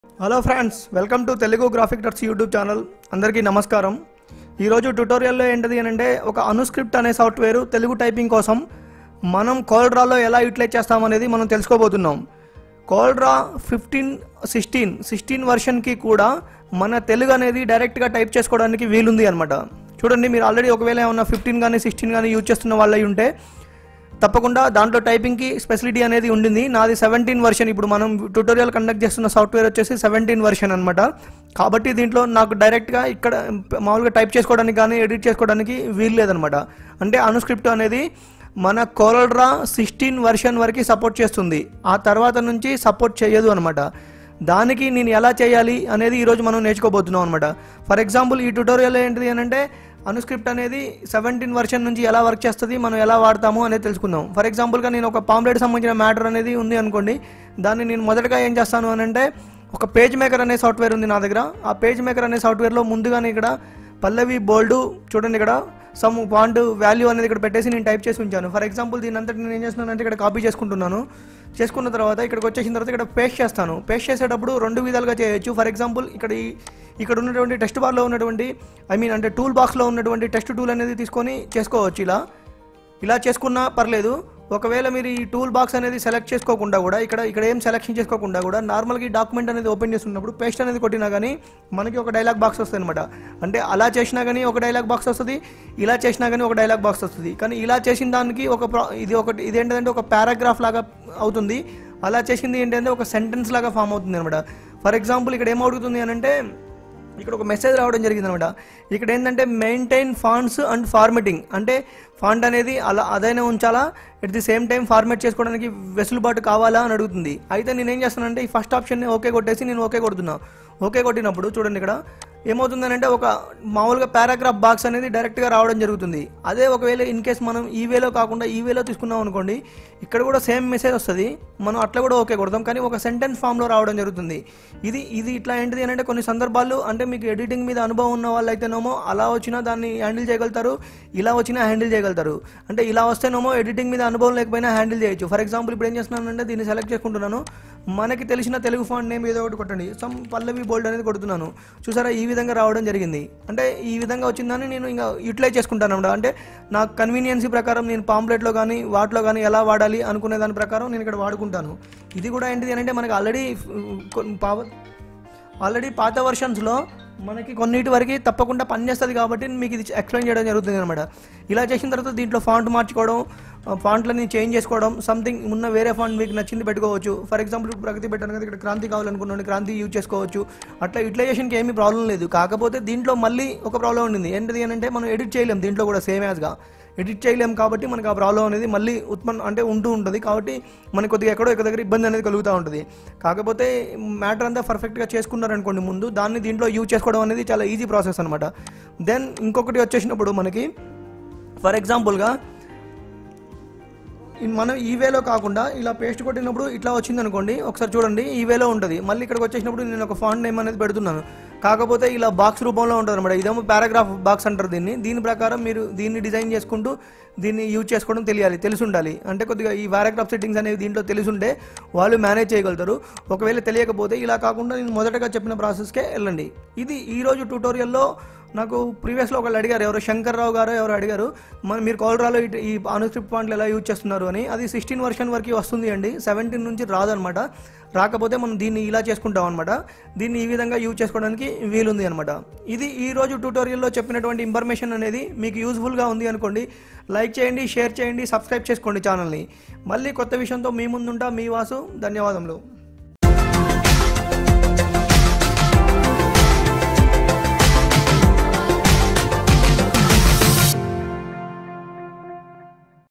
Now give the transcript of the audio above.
hello friends welcome to Telugu graphic dots YouTube channel అందరికీ నమస్కారం ఈరోజు ట్యుటోరియల్లో ఏంటిది అని అంటే ఒక అనుస్క్రిప్ట్ అనే సాఫ్ట్వేర్ తెలుగు టైపింగ్ కోసం మనం కోల్డ్రాలో ఎలా యూటిలైజ్ చేస్తామనేది మనం తెలుసుకోబోతున్నాం కోల్డ్రా ఫిఫ్టీన్ సిక్స్టీన్ సిక్స్టీన్ వర్షన్కి కూడా మన తెలుగు అనేది డైరెక్ట్గా టైప్ చేసుకోవడానికి వీలుంది అనమాట చూడండి మీరు ఆల్రెడీ ఒకవేళ ఏమన్నా ఫిఫ్టీన్ కానీ సిక్స్టీన్ కానీ యూజ్ చేస్తున్న వాళ్ళు అయి ఉంటే తప్పకుండా దాంట్లో టైపింగ్కి స్పెసిలిటీ అనేది ఉండింది నాది సెవెంటీన్ వర్షన్ ఇప్పుడు మనం ట్యూటోరియల్ కండక్ట్ చేస్తున్న సాఫ్ట్వేర్ వచ్చేసి సెవెంటీన్ వర్షన్ అనమాట కాబట్టి దీంట్లో నాకు డైరెక్ట్గా ఇక్కడ మామూలుగా టైప్ చేసుకోవడానికి కానీ ఎడిట్ చేసుకోవడానికి వీలు లేదనమాట అంటే అనుస్క్రిప్ట్ అనేది మన కోరల్డ్రా సిక్స్టీన్ వర్షన్ వరకు సపోర్ట్ చేస్తుంది ఆ తర్వాత నుంచి సపోర్ట్ చేయదు అనమాట దానికి నేను ఎలా చేయాలి అనేది ఈరోజు మనం నేర్చుకోబోతున్నాం అనమాట ఫర్ ఎగ్జాంపుల్ ఈ ట్యూటోరియల్ ఏంటిది అని అంటే అనుస్క్రిప్ట్ అనేది సెవెంటీన్ వర్షన్ నుంచి ఎలా వర్క్ చేస్తుంది మనం ఎలా వాడతాము అనేది తెలుసుకుందాం ఫర్ ఎగ్జాంపుల్గా నేను ఒక పాంప్లెట్ సంబంధించిన మ్యాటర్ అనేది ఉంది అనుకోండి దాన్ని నేను మొదటగా ఏం చేస్తాను అని అంటే ఒక పేజ్ మేకర్ అనే సాఫ్ట్వేర్ ఉంది నా దగ్గర ఆ పేజ్ మేకర్ అనే సాఫ్ట్వేర్లో ముందుగానే ఇక్కడ పల్లవి బోల్డ్ చూడండి ఇక్కడ సమ్ పాయింట్ వాల్యూ అనేది ఇక్కడ పెట్టేసి నేను టైప్ చేసి ఉంచాను ఫర్ ఎగ్జాంపుల్ దీని అంతటి నేను ఏం చేస్తున్నానంటే ఇక్కడ కాపీ చేసుకుంటున్నాను చేసుకున్న తర్వాత ఇక్కడికి వచ్చేసిన తర్వాత ఇక్కడ పేస్ట్ చేస్తాను పేస్ట్ చేసేటప్పుడు రెండు విధాలుగా చేయొచ్చు ఫర్ ఎగ్జాంపుల్ ఇక్కడ ఈ ఇక్కడ ఉన్నటువంటి టెస్ట్ బార్లో ఉన్నటువంటి ఐ మీన్ అంటే టూల్ బాక్స్లో ఉన్నటువంటి టెస్ట్ టూల్ అనేది తీసుకొని చేసుకోవచ్చు ఇలా ఇలా చేసుకున్నా పర్లేదు ఒకవేళ మీరు ఈ టూల్ బాక్స్ అనేది సెలెక్ట్ చేసుకోకుండా కూడా ఇక్కడ ఇక్కడ ఏం సెలెక్షన్ చేసుకోకుండా కూడా నార్మల్గా ఈ డాక్యుమెంట్ అనేది ఓపెన్ చేస్తున్నప్పుడు పేస్ట్ అనేది కొట్టినా కానీ మనకి ఒక డైలాగ్ బాక్స్ వస్తుంది అనమాట అంటే అలా చేసినా కానీ ఒక డైలాగ్ బాక్స్ వస్తుంది ఇలా చేసినా కానీ ఒక డైలాగ్ బాక్స్ వస్తుంది కానీ ఇలా చేసిన దానికి ఒక ప్రా- ఇది ఒకటి ఇది ఏంటంటే ఒక పారాగ్రాఫ్ లాగా అవుతుంది అలా చేసింది ఏంటంటే ఒక సెంటెన్స్ లాగా ఫామ్ అవుతుంది అనమాట ఫర్ ఎగ్జాంపుల్ ఇక్కడ ఏమవుతుంది అని అంటే ఇక్కడ ఒక మెసేజ్ రావడం జరిగింది అనమాట ఇక్కడ ఏంటంటే మెయింటైన్ ఫాంట్స్ అండ్ ఫార్మెటింగ్ అంటే ఫాంట్ అనేది అలా అదైనా ఉంచాలా at the same time format చేసుకోవడానికి వెసులుబాటు కావాలా అని అడుగుతుంది అయితే నేను ఏం చేస్తానంటే ఈ ఫస్ట్ ఆప్షన్ని ఓకే కొట్టేసి నేను ఓకే కొడుతున్నా ఓకే కొట్టినప్పుడు చూడండి ఇక్కడ ఏమవుతుందనంటే ఒక మామూలుగా పారాగ్రాఫ్ బాక్స్ అనేది డైరెక్ట్గా రావడం జరుగుతుంది అదే ఒకవేళ ఇన్ కేస్ మనం ఈ వేలో కాకుండా ఈ వేలో తీసుకున్నాం అనుకోండి ఇక్కడ కూడా సేమ్ మెసేజ్ వస్తుంది మనం అట్లా కూడా ఓకే కొడతాం కానీ ఒక సెంటెన్స్ ఫామ్లో రావడం జరుగుతుంది ఇది ఇది ఇట్లా ఏంటిది అని అంటే కొన్ని సందర్భాలు అంటే మీకు ఎడిటింగ్ మీద అనుభవం ఉన్న వాళ్ళైతేనేమో అలా వచ్చినా దాన్ని హ్యాండిల్ చేయగలుగుతారు ఇలా వచ్చినా హ్యాండిల్ చేయగలుగుతారు అంటే ఇలా వస్తేనేమో ఎడిటింగ్ మీద అనుభవం లేకపోయినా హ్యాండిల్ చేయొచ్చు ఫర్ ఎగ్జాంపుల్ ఇప్పుడు ఏం చేస్తున్నానంటే దీన్ని సెలెక్ట్ చేసుకుంటున్నాను మనకి తెలిసిన తెలుగు ఫాంట్ నేమ్ ఏదో ఒకటి కొట్టండి సమ్ పల్లవి బోల్డ్ అనేది కొడుతున్నాను చూసారా ఈ విధంగా రావడం జరిగింది అంటే ఈ విధంగా వచ్చిందని నేను ఇంకా యూటిలైజ్ చేసుకుంటాను అన్నమాట అంటే నాకు కన్వీనియన్సీ ప్రకారం నేను పాంప్లెట్లో కానీ వాటిలో కానీ ఎలా వాడాలి అనుకునే దాని ప్రకారం నేను ఇక్కడ వాడుకుంటాను ఇది కూడా ఏంటిది అని అంటే మనకి ఆల్రెడీ ఆల్రెడీ పాత వర్షన్స్లో మనకి కొన్నిటి వరకు తప్పకుండా పనిచేస్తుంది కాబట్టి మీకు ఇది ఎక్స్ప్లెయిన్ చేయడం జరుగుతుంది అనమాట ఇలా చేసిన తర్వాత దీంట్లో ఫాంట్ మార్చుకోవడం ఫాంట్లని చేంజ్ చేసుకోవడం సంథింగ్ ఉన్న వేరే ఫాంట్ మీకు నచ్చింది పెట్టుకోవచ్చు ఫర్ ఎగ్జాంపుల్ ఇప్పుడు ప్రగతి పెట్టాను కదా ఇక్కడ క్రాంతి కావాలనుకున్నాను క్రాంతి యూజ్ చేసుకోవచ్చు అట్లా యూటిలైజేషన్కి ఏమీ ప్రాబ్లం లేదు కాకపోతే దీంట్లో మళ్ళీ ఒక ప్రాబ్లం ఉండింది ఏంటిది అని అంటే మనం ఎడిట్ చేయలేం దీంట్లో కూడా సేమ్ యాజ్గా ఎడిట్ చేయలేం కాబట్టి మనకు ఆ ప్రాబ్లం అనేది మళ్ళీ ఉత్పన్న అంటే ఉంటూ ఉంటుంది కాబట్టి మనకి కొద్దిగా ఎక్కడో ఒక దగ్గర ఇబ్బంది అనేది కలుగుతూ ఉంటుంది కాకపోతే మ్యాటర్ అంతా పర్ఫెక్ట్గా చేసుకున్నారనుకోండి ముందు దాన్ని దీంట్లో యూజ్ చేసుకోవడం అనేది చాలా ఈజీ ప్రాసెస్ అనమాట దెన్ ఇంకొకటి వచ్చేసినప్పుడు మనకి ఫర్ ఎగ్జాంపుల్గా ఈ మనం ఈ వేలో కాకుండా ఇలా పేస్ట్ కొట్టినప్పుడు ఇట్లా వచ్చింది అనుకోండి ఒకసారి చూడండి ఈ వేలో ఉంటుంది మళ్ళీ ఇక్కడికి వచ్చేసినప్పుడు నేను ఒక ఫాంట్ నేమ్ అనేది పెడుతున్నాను కాకపోతే ఇలా బాక్స్ రూపంలో ఉంటుంది అనమాట ఇదేమో పారాగ్రాఫ్ బాక్స్ అంటారు దీన్ని దీని ప్రకారం మీరు దీన్ని డిజైన్ చేసుకుంటూ దీన్ని యూజ్ చేసుకోవడం తెలియాలి తెలిసి ఉండాలి అంటే కొద్దిగా ఈ పారాగ్రాఫ్ సెట్టింగ్స్ అనేవి దీంట్లో తెలిసి ఉంటే వాళ్ళు మేనేజ్ చేయగలుగుతారు ఒకవేళ తెలియకపోతే ఇలా కాకుండా నేను మొదటగా చెప్పిన ప్రాసెస్కే వెళ్ళండి ఇది ఈరోజు ట్యూటోరియల్లో నాకు ప్రీవియస్లో ఒకళ్ళు అడిగారు ఎవరు శంకర్ రావు గారు ఎవరు అడిగారు మన మీరు కోల్డ్రాలో ఇటు- ఈ అనుస్క్రిప్ట్ పాయింట్లు ఎలా యూజ్ చేస్తున్నారు అని అది సిక్స్టీన్ వర్షన్ వరకు వస్తుంది అండి సెవెంటీన్ నుంచి రాదనమాట రాకపోతే మనం దీన్ని ఇలా చేసుకుంటాం అనమాట దీన్ని ఈ విధంగా యూజ్ చేసుకోవడానికి వీలుంది అనమాట ఇది ఈ రోజు ట్యూటోరియల్లో చెప్పినటువంటి ఇన్ఫర్మేషన్ అనేది మీకు యూజ్ఫుల్గా ఉంది అనుకోండి లైక్ చేయండి షేర్ చేయండి సబ్స్క్రైబ్ చేసుకోండి ఛానల్ని మళ్ళీ కొత్త విషయంతో మీ ముందుంటా మీ వాసు ధన్యవాదములు